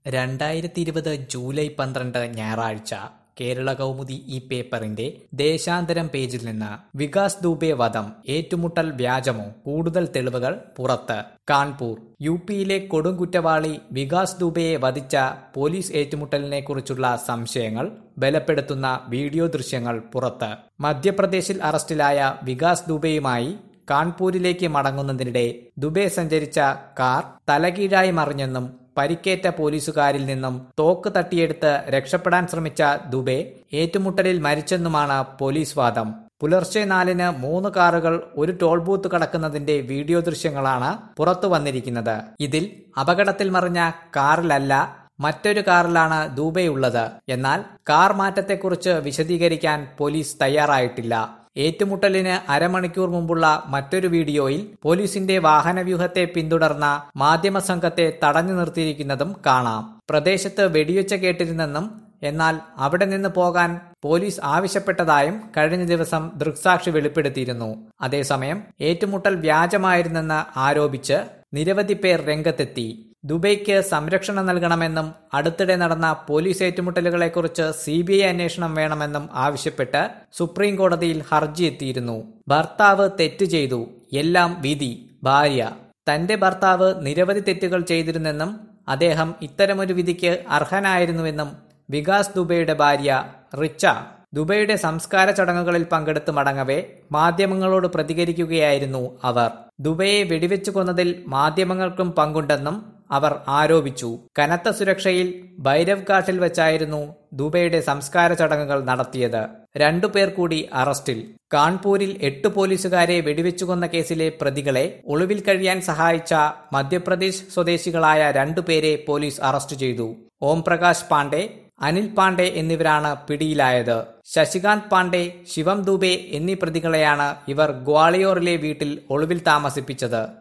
രണ്ടായിരത്തി ഇരുപത് ജൂലൈ പന്ത്രണ്ട് ഞായറാഴ്ച കേരള കൗമുദി ഈ പേപ്പറിന്റെ ദേശാന്തരം പേജിൽ നിന്ന് വികാസ് ദൂബെ വധം ഏറ്റുമുട്ടൽ വ്യാജമോ കൂടുതൽ തെളിവുകൾ പുറത്ത് കാൺപൂർ യു പിയിലെ കൊടുംകുറ്റവാളി വികാസ് ദൂബെയെ വധിച്ച പോലീസ് ഏറ്റുമുട്ടലിനെ കുറിച്ചുള്ള സംശയങ്ങൾ ബലപ്പെടുത്തുന്ന വീഡിയോ ദൃശ്യങ്ങൾ പുറത്ത് മധ്യപ്രദേശിൽ അറസ്റ്റിലായ വികാസ് ദൂബെയുമായി കാൺപൂരിലേക്ക് മടങ്ങുന്നതിനിടെ ദുബെ സഞ്ചരിച്ച കാർ തലകീഴായി മറിഞ്ഞെന്നും പരിക്കേറ്റ പോലീസുകാരിൽ നിന്നും തോക്ക് തട്ടിയെടുത്ത് രക്ഷപ്പെടാൻ ശ്രമിച്ച ദുബെ ഏറ്റുമുട്ടലിൽ മരിച്ചെന്നുമാണ് പോലീസ് വാദം പുലർച്ചെ നാലിന് മൂന്ന് കാറുകൾ ഒരു ടോൾ ബൂത്ത് കടക്കുന്നതിന്റെ വീഡിയോ ദൃശ്യങ്ങളാണ് പുറത്തു വന്നിരിക്കുന്നത് ഇതിൽ അപകടത്തിൽ മറിഞ്ഞ കാറിലല്ല മറ്റൊരു കാറിലാണ് ദൂബെയുള്ളത് എന്നാൽ കാർ മാറ്റത്തെക്കുറിച്ച് വിശദീകരിക്കാൻ പോലീസ് തയ്യാറായിട്ടില്ല ഏറ്റുമുട്ടലിന് അരമണിക്കൂർ മുമ്പുള്ള മറ്റൊരു വീഡിയോയിൽ പോലീസിന്റെ വാഹനവ്യൂഹത്തെ പിന്തുടർന്ന മാധ്യമ സംഘത്തെ തടഞ്ഞു നിർത്തിയിരിക്കുന്നതും കാണാം പ്രദേശത്ത് വെടിവെച്ച കേട്ടിരുന്നെന്നും എന്നാൽ അവിടെ നിന്ന് പോകാൻ പോലീസ് ആവശ്യപ്പെട്ടതായും കഴിഞ്ഞ ദിവസം ദൃക്സാക്ഷി വെളിപ്പെടുത്തിയിരുന്നു അതേസമയം ഏറ്റുമുട്ടൽ വ്യാജമായിരുന്നെന്ന് ആരോപിച്ച് നിരവധി പേർ രംഗത്തെത്തി ദുബൈക്ക് സംരക്ഷണം നൽകണമെന്നും അടുത്തിടെ നടന്ന പോലീസ് ഏറ്റുമുട്ടലുകളെക്കുറിച്ച് സി ബി ഐ അന്വേഷണം വേണമെന്നും ആവശ്യപ്പെട്ട് സുപ്രീം കോടതിയിൽ ഹർജി എത്തിയിരുന്നു ഭർത്താവ് തെറ്റ് ചെയ്തു എല്ലാം വിധി ഭാര്യ തന്റെ ഭർത്താവ് നിരവധി തെറ്റുകൾ ചെയ്തിരുന്നെന്നും അദ്ദേഹം ഇത്തരമൊരു വിധിക്ക് അർഹനായിരുന്നുവെന്നും വികാസ് ദുബൈയുടെ ഭാര്യ റിച്ച ദുബൈയുടെ സംസ്കാര ചടങ്ങുകളിൽ പങ്കെടുത്ത് മടങ്ങവേ മാധ്യമങ്ങളോട് പ്രതികരിക്കുകയായിരുന്നു അവർ ദുബൈയെ വെടിവെച്ചു കൊന്നതിൽ മാധ്യമങ്ങൾക്കും പങ്കുണ്ടെന്നും അവർ ആരോപിച്ചു കനത്ത സുരക്ഷയിൽ ഭൈരവ് ഘാട്ടിൽ വെച്ചായിരുന്നു ദുബൈയുടെ സംസ്കാര ചടങ്ങുകൾ നടത്തിയത് രണ്ടുപേർ കൂടി അറസ്റ്റിൽ കാൺപൂരിൽ എട്ട് പോലീസുകാരെ വെടിവെച്ചു കൊന്ന കേസിലെ പ്രതികളെ ഒളിവിൽ കഴിയാൻ സഹായിച്ച മധ്യപ്രദേശ് സ്വദേശികളായ രണ്ടുപേരെ പോലീസ് അറസ്റ്റ് ചെയ്തു ഓം പ്രകാശ് പാണ്ഡെ അനിൽ പാണ്ഡെ എന്നിവരാണ് പിടിയിലായത് ശശികാന്ത് പാണ്ഡെ ശിവം ദുബെ എന്നീ പ്രതികളെയാണ് ഇവർ ഗ്വാളിയോറിലെ വീട്ടിൽ ഒളിവിൽ താമസിപ്പിച്ചത്